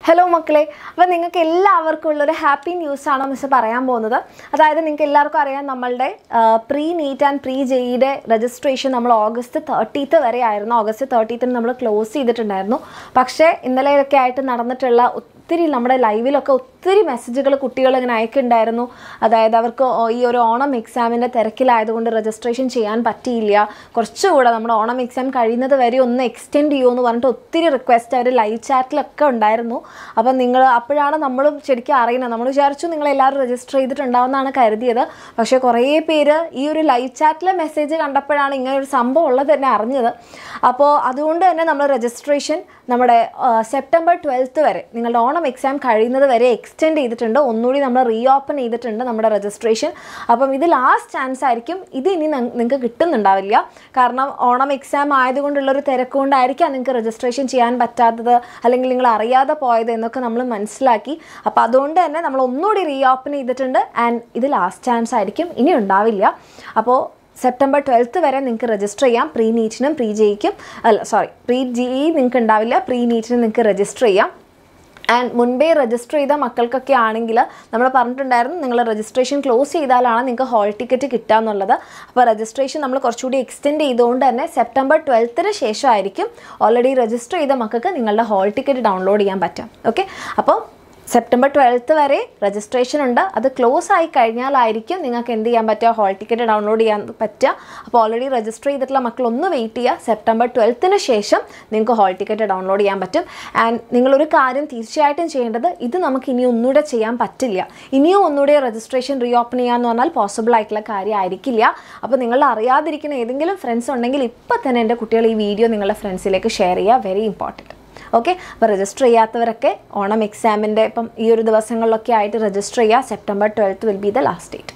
hello മക്കളെ അപ്പോൾ നിങ്ങൾക്ക് എല്ലാവർക്കും ഉള്ളൊരു ഹാപ്പി ന്യൂസാണ് മിസ് പറയാൻ പോകുന്നത് അതായത് നിങ്ങൾക്ക് എല്ലാവർക്കും അറിയാം നമ്മളുടെ പ്രീ നീറ്റ് ആൻഡ് പ്രീ ജെയുടെ രജിസ്ട്രേഷൻ നമ്മൾ ഓഗസ്റ്റ് തേർട്ടീത്ത് വരെ ആയിരുന്നു ഓഗസ്റ്റ് തേർട്ടീത്തിന് നമ്മൾ ക്ലോസ് ചെയ്തിട്ടുണ്ടായിരുന്നു പക്ഷേ ഇന്നലെയൊക്കെ ആയിട്ട് നടന്നിട്ടുള്ള ഒത്തിരി നമ്മുടെ ലൈവിലൊക്കെ ഒത്തിരി മെസ്സേജുകൾ കുട്ടികൾ ഇങ്ങനെ അയക്കുന്നുണ്ടായിരുന്നു അതായത് അവർക്ക് ഓ- ഈ ഒരു ഓണം എക്സാമിൻ്റെ തിരക്കിലായതുകൊണ്ട് രജിസ്ട്രേഷൻ ചെയ്യാൻ പറ്റിയില്ല കുറച്ചുകൂടെ നമ്മുടെ ഓണം എക്സാം കഴിയുന്നത് വരെ ഒന്ന് എക്സ്റ്റെൻഡ് ചെയ്യുമെന്ന് പറഞ്ഞിട്ട് ഒത്തിരി റിക്വസ്റ്റ് അവർ ലൈവ് ചാറ്റിലൊക്കെ ഉണ്ടായിരുന്നു അപ്പം നിങ്ങൾ അപ്പോഴാണ് നമ്മൾ ശരിക്കും അറിയുന്നത് നമ്മൾ വിചാരിച്ചു നിങ്ങൾ എല്ലാവരും രജിസ്റ്റർ ചെയ്തിട്ടുണ്ടാവുമെന്നാണ് കരുതിയത് പക്ഷേ കുറേ പേര് ഈ ഒരു ലൈവ് ചാറ്റിലെ മെസ്സേജ് കണ്ടപ്പോഴാണ് ഇങ്ങനെ ഒരു സംഭവം ഉള്ളത് തന്നെ അറിഞ്ഞത് അപ്പോൾ അതുകൊണ്ട് തന്നെ നമ്മൾ രജിസ്ട്രേഷൻ നമ്മുടെ ആ, സെപ്റ്റംബർ ട്വൽത്ത് വരെ നിങ്ങളുടെ ഓണം എക്സാം കഴിയുന്നത് വരെ എക്സ്റ്റെൻഡ് ചെയ്തിട്ടുണ്ട് ഒന്നുകൂടി നമ്മൾ റീ ഓപ്പൺ ചെയ്തിട്ടുണ്ട് നമ്മുടെ രജിസ്ട്രേഷൻ അപ്പം ഇത് ലാസ്റ്റ് ചാൻസ് ആയിരിക്കും ഇത് ഇനി നിങ്ങൾക്ക് കിട്ടുന്നുണ്ടാവില്ല കാരണം ഓണം എക്സാം ആയതുകൊണ്ടുള്ളൊരു തിരക്ക് കൊണ്ടായിരിക്കാം നിങ്ങൾക്ക് രജിസ്ട്രേഷൻ ചെയ്യാൻ പറ്റാത്തത് അല്ലെങ്കിൽ നിങ്ങൾ അറിയാതെ പോയത് എന്നൊക്കെ നമ്മൾ മനസ്സിലാക്കി അപ്പോൾ അതുകൊണ്ട് തന്നെ നമ്മൾ ഒന്നുകൂടി റീ ഓപ്പൺ ചെയ്തിട്ടുണ്ട് ആൻഡ് ഇത് ലാസ്റ്റ് ചാൻസ് ആയിരിക്കും ഇനി ഉണ്ടാവില്ല അപ്പോൾ സെപ്റ്റംബർ ട്വൽത്ത് വരെ നിങ്ങൾക്ക് രജിസ്റ്റർ ചെയ്യാം പ്രീ നീറ്റിനും പ്രീ ജെയ്ക്കും അല്ല സോറി പ്രീ ജി നിങ്ങൾക്ക് ഉണ്ടാവില്ല പ്രീ നീറ്റിനും നിങ്ങൾക്ക് രജിസ്റ്റർ ചെയ്യാം ആൻഡ് മുൻപേ രജിസ്റ്റർ ചെയ്ത മക്കൾക്കൊക്കെ ആണെങ്കിൽ നമ്മൾ പറഞ്ഞിട്ടുണ്ടായിരുന്നു നിങ്ങൾ രജിസ്ട്രേഷൻ ക്ലോസ് ചെയ്താലാണ് നിങ്ങൾക്ക് ഹോൾ ടിക്കറ്റ് കിട്ടുക എന്നുള്ളത് അപ്പോൾ രജിസ്ട്രേഷൻ നമ്മൾ കുറച്ചുകൂടി എക്സ്റ്റെൻഡ് ചെയ്തുകൊണ്ട് തന്നെ സെപ്റ്റംബർ ട്വൽത്തിന് ശേഷമായിരിക്കും ഓൾറെഡി രജിസ്റ്റർ ചെയ്ത മക്കൾക്ക് നിങ്ങളുടെ ഹോൾ ടിക്കറ്റ് ഡൗൺലോഡ് ചെയ്യാൻ പറ്റും ഓക്കെ അപ്പോൾ സെപ്റ്റംബർ ട്വൽത്ത് വരെ രജിസ്ട്രേഷൻ ഉണ്ട് അത് ക്ലോസ് ആയി കഴിഞ്ഞാലായിരിക്കും നിങ്ങൾക്ക് എന്ത് ചെയ്യാൻ പറ്റുക ഹോൾ ടിക്കറ്റ് ഡൗൺലോഡ് ചെയ്യാൻ പറ്റുക അപ്പോൾ ഓൾറെഡി രജിസ്റ്റർ ചെയ്തിട്ടുള്ള മക്കൾ ഒന്ന് വെയിറ്റ് ചെയ്യുക സെപ്റ്റംബർ ട്വൽത്തിന് ശേഷം നിങ്ങൾക്ക് ഹോൾ ടിക്കറ്റ് ഡൗൺലോഡ് ചെയ്യാൻ പറ്റും ആൻഡ് നിങ്ങളൊരു കാര്യം തീർച്ചയായിട്ടും ചെയ്യേണ്ടത് ഇത് നമുക്ക് ഇനി ഒന്നുകൂടെ ചെയ്യാൻ പറ്റില്ല ഇനിയും ഒന്നുകൂടെ രജിസ്ട്രേഷൻ റീ ഓപ്പൺ ചെയ്യാന്ന് പറഞ്ഞാൽ പോസിബിൾ ആയിട്ടുള്ള കാര്യം ആയിരിക്കില്ല അപ്പോൾ നിങ്ങൾ അറിയാതിരിക്കുന്ന ഏതെങ്കിലും ഫ്രണ്ട്സ് ഉണ്ടെങ്കിൽ ഇപ്പം തന്നെ എൻ്റെ കുട്ടികൾ ഈ വീഡിയോ നിങ്ങളുടെ ഫ്രണ്ട്സിലേക്ക് ഷെയർ ചെയ്യുക വെരി ഇമ്പോർട്ടൻറ്റ് ഓക്കെ അപ്പോൾ രജിസ്റ്റർ ചെയ്യാത്തവരൊക്കെ ഓണം എക്സാമിൻ്റെ ഇപ്പം ഈ ഒരു ദിവസങ്ങളിലൊക്കെ ആയിട്ട് രജിസ്റ്റർ ചെയ്യുക September twelfth will be the last date